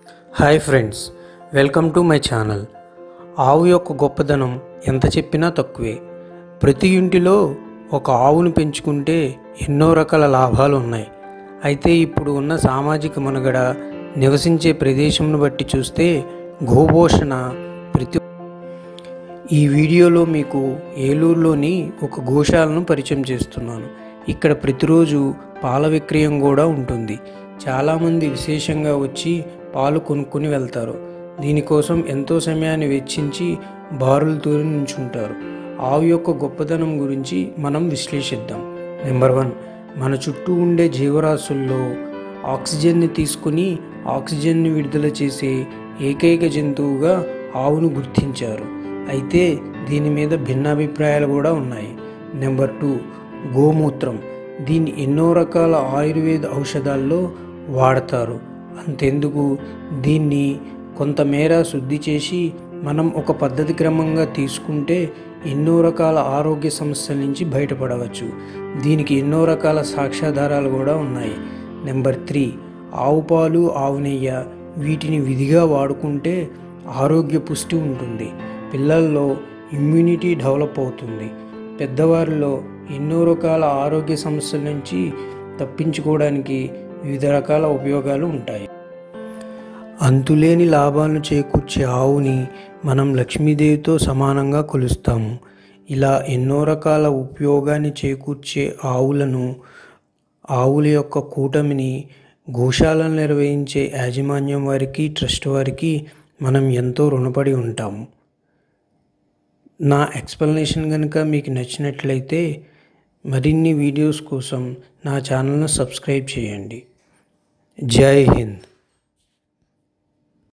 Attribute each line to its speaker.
Speaker 1: hi friends welcome to my channel ఆవు యొక్క గొప్పదనం ఎంత చెప్పినా తక్కువే ప్రతి ఇంటిలో ఒక ఆవును పెంచుకుంటే ఎన్నో రకాల లాభాలు ఉన్నాయి అయితే ఇప్పుడు ఉన్న సామాజిక మనుగడ నివసించే ప్రదేశంను బట్టి చూస్తే గోపోషణ ప్రతి ఈ వీడియోలో మీకు ఏలూరులోని ఒక గోశాలను పరిచయం చేస్తున్నాను ఇక్కడ ప్రతిరోజు పాల విక్రయం కూడా ఉంటుంది చాలామంది విశేషంగా వచ్చి పాలు కొనుక్కొని వెళ్తారు దీనికోసం ఎంతో సమయాన్ని వెచ్చించి బారులు తూరి నుంచుంటారు ఆవు యొక్క గొప్పదనం గురించి మనం విశ్లేషిద్దాం నెంబర్ వన్ మన చుట్టూ ఉండే జీవరాశుల్లో ఆక్సిజన్ని తీసుకుని ఆక్సిజన్ని విడుదల చేసే ఏకైక జంతువుగా ఆవును గుర్తించారు అయితే దీని మీద భిన్నాభిప్రాయాలు కూడా ఉన్నాయి నెంబర్ టూ గోమూత్రం దీన్ని ఎన్నో రకాల ఆయుర్వేద ఔషధాల్లో వాడతారు అంతెందుకు దీన్ని కొంతమేర శుద్ధి చేసి మనం ఒక పద్ధతి క్రమంగా తీసుకుంటే ఎన్నో రకాల ఆరోగ్య సమస్యల నుంచి బయటపడవచ్చు దీనికి ఎన్నో రకాల సాక్ష్యాధారాలు కూడా ఉన్నాయి నెంబర్ త్రీ ఆవు పాలు ఆవు నెయ్య వీటిని విధిగా వాడుకుంటే ఆరోగ్య పుష్టి ఉంటుంది పిల్లల్లో ఇమ్యూనిటీ డెవలప్ అవుతుంది పెద్దవారిలో ఎన్నో రకాల ఆరోగ్య సమస్యల నుంచి తప్పించుకోవడానికి వివిధ రకాల ఉపయోగాలు ఉంటాయి అంతులేని లాభాలను చేకూర్చే ఆవుని మనం లక్ష్మీదేవితో సమానంగా కొలుస్తాము ఇలా ఎన్నో రకాల ఉపయోగాన్ని చేకూర్చే ఆవులను ఆవుల యొక్క కూటమిని గోశాలను నిర్వహించే యాజమాన్యం వారికి ట్రస్ట్ వారికి మనం ఎంతో రుణపడి ఉంటాము నా ఎక్స్ప్లెనేషన్ కనుక మీకు నచ్చినట్లయితే మరిన్ని వీడియోస్ కోసం నా ఛానల్ను సబ్స్క్రైబ్ చేయండి జై హింద్